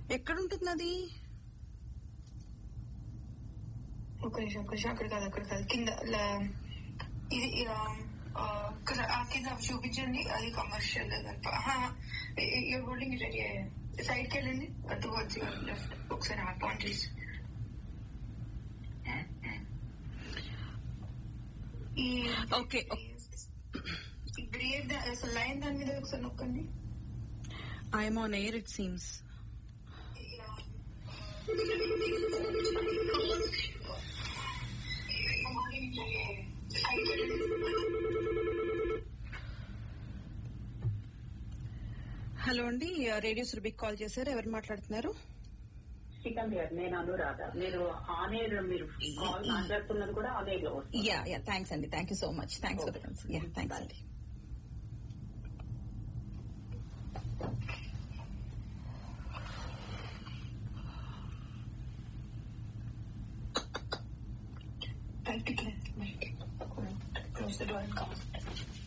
ఎక్కడ ఉంటుంది అది ఒక నిమిషం ఒక నిమిషం అక్కడ కాదు అక్కడ కాదు కింద ల- ఇది ఆ, ఆ, అక్కడ ఆ కింద చూపించండి అది commercial your holding it side కి వెళ్ళండి టువర్డ్స్ లెఫ్ట్ ఒకసారి ఆ పాయింట్ చేసి ఈ ఓకే ఈ బ్రేక్ అసలు లైన్ దాని మీద ఒకసారి నొక్కండి I'm on air it seems hello అండి రేడియో సురభికి కాల్ చేశారు ఎవరు మాట్లాడుతున్నారు శ్రీకాంత్ గారు నేను అనురాధ మీరు ఆనేర్ మీరు కాల్ మాట్లాడుతున్నది కూడా ఆనేర్ లో వస్తుంది యా యా థ్యాంక్స్ అండి thank you so much thanks for yeah thanks అండి Practically, close the door and come.